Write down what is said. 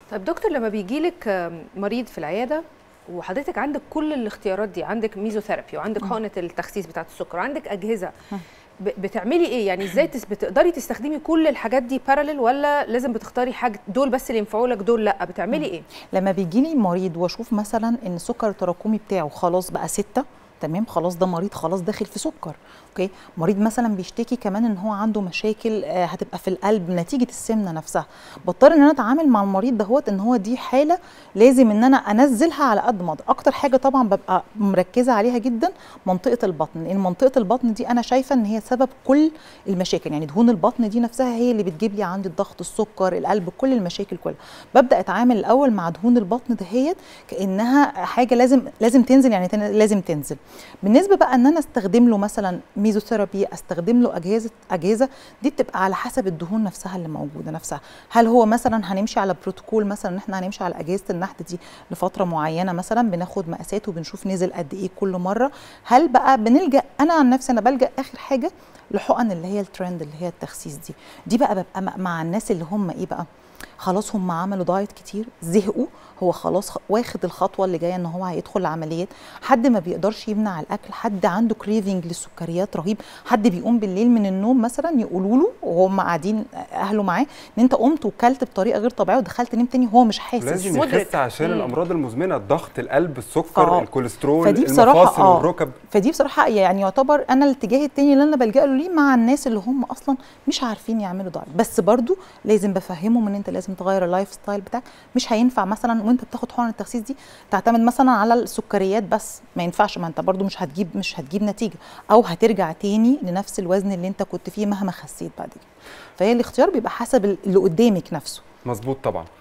طيب دكتور لما بيجي لك مريض في العياده وحضرتك عندك كل الاختيارات دي عندك ميزوثيرابي وعندك حقنه التخسيس بتاعه السكر وعندك اجهزه ب- بتعملي ايه يعني ازاي تس بتقدري تستخدمي كل الحاجات دي بارالل ولا لازم بتختاري حاجه دول بس اللي ينفعوا لك دول لا بتعملي ايه لما بيجيني مريض واشوف مثلا ان السكر التراكمي بتاعه خلاص بقى ستة تمام خلاص ده مريض خلاص داخل في سكر اوكي مريض مثلا بيشتكي كمان ان هو عنده مشاكل آه، هتبقى في القلب نتيجه السمنه نفسها بضطر ان انا اتعامل مع المريض دهوت ان هو دي حاله لازم ان انا انزلها على قد ما اقدر اكتر حاجه طبعا ببقى مركزه عليها جدا منطقه البطن لان منطقه البطن دي انا شايفه ان هي سبب كل المشاكل يعني دهون البطن دي نفسها هي اللي بتجيب لي عندي الضغط السكر القلب كل المشاكل كلها ببدا اتعامل الاول مع دهون البطن دهيت كانها حاجه لازم لازم تنزل يعني تن- لازم تنزل بالنسبه بقى ان انا استخدم له مثلا ميزوثيرابي استخدم له اجهزه اجهزه دي بتبقى على حسب الدهون نفسها اللي موجوده نفسها هل هو مثلا هنمشي على بروتوكول مثلا ان احنا هنمشي على اجهزه النحت دي لفتره معينه مثلا بناخد مقاسات وبنشوف نزل قد ايه كل مره هل بقى بنلجا انا عن نفسي انا بلجا اخر حاجه لحقن اللي هي الترند اللي هي التخسيس دي دي بقى ببقى مع- مع الناس اللي هم ايه بقى خلاص هم عملوا دايت كتير زهقوا هو خلاص خ- واخد الخطوه اللي جايه ان هو هيدخل عمليات حد ما بيقدرش يمنع الاكل حد عنده كريفنج للسكريات رهيب حد بيقوم بالليل من النوم مثلا يقولوا له وهم قاعدين اهله معاه ان انت قمت وكلت بطريقه غير طبيعيه ودخلت نمت تاني وهو مش حاسس لازم مدرك. يخس عشان مم. الامراض المزمنه الضغط القلب السكر آه. الكوليسترول فدي بصراحة المفاصل آه. والركب فدي بصراحه يعني يعتبر انا الاتجاه التاني اللي انا بلجا له ليه مع الناس اللي هم اصلا مش عارفين يعملوا دايت بس برضو لازم بفهمهم ان انت لازم تغير اللايف ستايل بتاعك مش هينفع مثلا وانت بتاخد حقن التخسيس دي تعتمد مثلا على السكريات بس ما ينفعش ما انت برضو مش هتجيب مش هتجيب نتيجه او هترجع تاني لنفس الوزن اللي انت كنت فيه مهما خسيت بعد كده فهي الاختيار بيبقى حسب اللي قدامك نفسه مظبوط طبعا